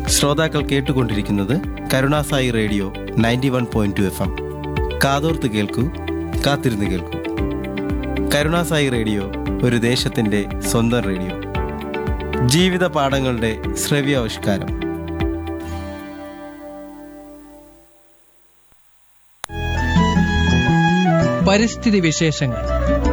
ശ്രോതാക്കൾ കേട്ടുകൊണ്ടിരിക്കുന്നത് Karunasai radio ninety one point two F M കാതോർത്ത് കേൾക്കൂ കാത്തിരുന്ന് കേൾക്കൂ കരുണാസായി റേഡിയോ ഒരു ദേശത്തിൻ്റെ സ്വന്തം റേഡിയോ ജീവിത പാഠങ്ങളുടെ ശ്രവ്യാവിഷ്കാരം പരിസ്ഥിതി വിശേഷങ്ങൾ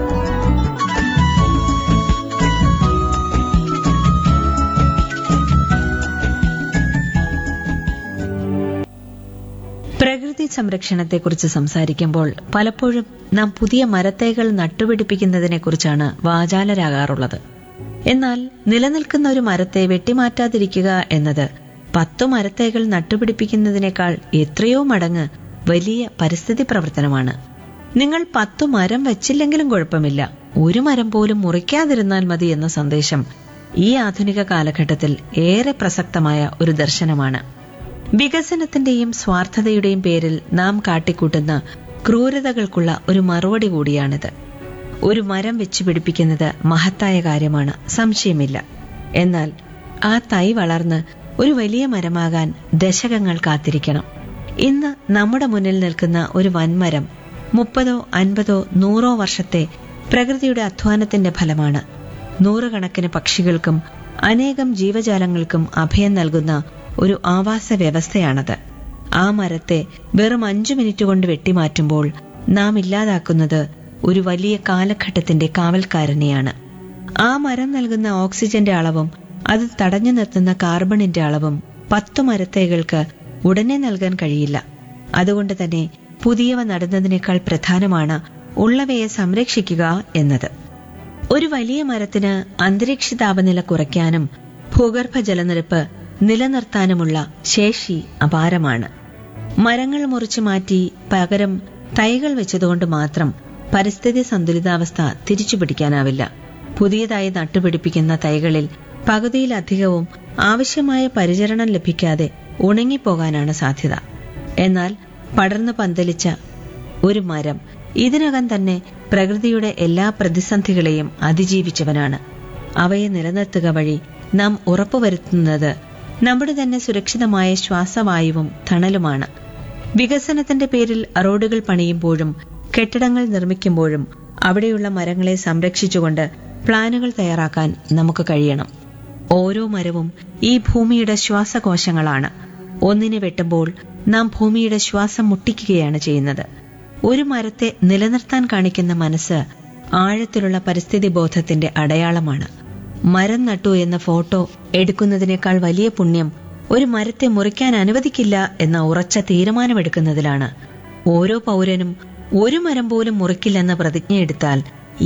പ്രകൃതി സംരക്ഷണത്തെക്കുറിച്ച് സംസാരിക്കുമ്പോൾ പലപ്പോഴും നാം പുതിയ മരത്തൈകൾ നട്ടുപിടിപ്പിക്കുന്നതിനെക്കുറിച്ചാണ് വാചാലരാകാറുള്ളത് എന്നാൽ നിലനിൽക്കുന്ന ഒരു മരത്തെ വെട്ടിമാറ്റാതിരിക്കുക എന്നത് പത്തു മരത്തൈകൾ നട്ടുപിടിപ്പിക്കുന്നതിനേക്കാൾ എത്രയോ മടങ്ങ് വലിയ പരിസ്ഥിതി പ്രവർത്തനമാണ് നിങ്ങൾ പത്തു മരം വച്ചില്ലെങ്കിലും കുഴപ്പമില്ല ഒരു മരം പോലും മുറിക്കാതിരുന്നാൽ മതി എന്ന സന്ദേശം ഈ ആധുനിക കാലഘട്ടത്തിൽ ഏറെ പ്രസക്തമായ ഒരു ദർശനമാണ് വികസനത്തിന്റെയും സ്വാർത്ഥതയുടെയും പേരിൽ നാം കാട്ടിക്കൂട്ടുന്ന ക്രൂരതകൾക്കുള്ള ഒരു മറുപടി കൂടിയാണിത് ഒരു മരം വെച്ച് പിടിപ്പിക്കുന്നത് മഹത്തായ കാര്യമാണ് സംശയമില്ല എന്നാൽ ആ തൈ വളർന്ന് ഒരു വലിയ മരമാകാൻ ദശകങ്ങൾ കാത്തിരിക്കണം ഇന്ന് നമ്മുടെ മുന്നിൽ നിൽക്കുന്ന ഒരു വൻമരം മുപ്പതോ അൻപതോ നൂറോ വർഷത്തെ പ്രകൃതിയുടെ അധ്വാനത്തിന്റെ ഫലമാണ് നൂറുകണക്കിന് പക്ഷികൾക്കും അനേകം ജീവജാലങ്ങൾക്കും അഭയം നൽകുന്ന ഒരു ആവാസ വ്യവസ്ഥയാണത് ആ മരത്തെ വെറും അഞ്ചു മിനിറ്റ് കൊണ്ട് വെട്ടിമാറ്റുമ്പോൾ നാം ഇല്ലാതാക്കുന്നത് ഒരു വലിയ കാലഘട്ടത്തിന്റെ കാവൽക്കാരനെയാണ് ആ മരം നൽകുന്ന ഓക്സിജന്റെ അളവും അത് തടഞ്ഞു നിർത്തുന്ന കാർബണിന്റെ അളവും പത്തു മരത്തൈകൾക്ക് ഉടനെ നൽകാൻ കഴിയില്ല അതുകൊണ്ട് തന്നെ പുതിയവ നടുന്നതിനേക്കാൾ പ്രധാനമാണ് ഉള്ളവയെ സംരക്ഷിക്കുക എന്നത് ഒരു വലിയ മരത്തിന് അന്തരീക്ഷ താപനില കുറയ്ക്കാനും ഭൂഗർഭ ജലനിരപ്പ് നിലനിർത്താനുമുള്ള ശേഷി അപാരമാണ് മരങ്ങൾ മുറിച്ചു മാറ്റി പകരം തൈകൾ വെച്ചതുകൊണ്ട് മാത്രം പരിസ്ഥിതി സന്തുലിതാവസ്ഥ തിരിച്ചുപിടിക്കാനാവില്ല പുതിയതായി നട്ടുപിടിപ്പിക്കുന്ന തൈകളിൽ പകുതിയിലധികവും ആവശ്യമായ പരിചരണം ലഭിക്കാതെ ഉണങ്ങിപ്പോകാനാണ് സാധ്യത എന്നാൽ പടർന്നു പന്തലിച്ച ഒരു മരം ഇതിനകം തന്നെ പ്രകൃതിയുടെ എല്ലാ പ്രതിസന്ധികളെയും അതിജീവിച്ചവനാണ് അവയെ നിലനിർത്തുക വഴി നാം ഉറപ്പുവരുത്തുന്നത് നമ്മുടെ തന്നെ സുരക്ഷിതമായ ശ്വാസവായുവും തണലുമാണ് വികസനത്തിന്റെ പേരിൽ റോഡുകൾ പണിയുമ്പോഴും കെട്ടിടങ്ങൾ നിർമ്മിക്കുമ്പോഴും അവിടെയുള്ള മരങ്ങളെ സംരക്ഷിച്ചുകൊണ്ട് പ്ലാനുകൾ തയ്യാറാക്കാൻ നമുക്ക് കഴിയണം ഓരോ മരവും ഈ ഭൂമിയുടെ ശ്വാസകോശങ്ങളാണ് ഒന്നിനെ വെട്ടുമ്പോൾ നാം ഭൂമിയുടെ ശ്വാസം മുട്ടിക്കുകയാണ് ചെയ്യുന്നത് ഒരു മരത്തെ നിലനിർത്താൻ കാണിക്കുന്ന മനസ്സ് ആഴത്തിലുള്ള പരിസ്ഥിതി ബോധത്തിന്റെ അടയാളമാണ് മരം നട്ടു എന്ന ഫോട്ടോ എടുക്കുന്നതിനേക്കാൾ വലിയ പുണ്യം ഒരു മരത്തെ മുറിക്കാൻ അനുവദിക്കില്ല എന്ന ഉറച്ച തീരുമാനമെടുക്കുന്നതിലാണ് ഓരോ പൗരനും ഒരു മരം പോലും മുറിക്കില്ലെന്ന പ്രതിജ്ഞയെടുത്താൽ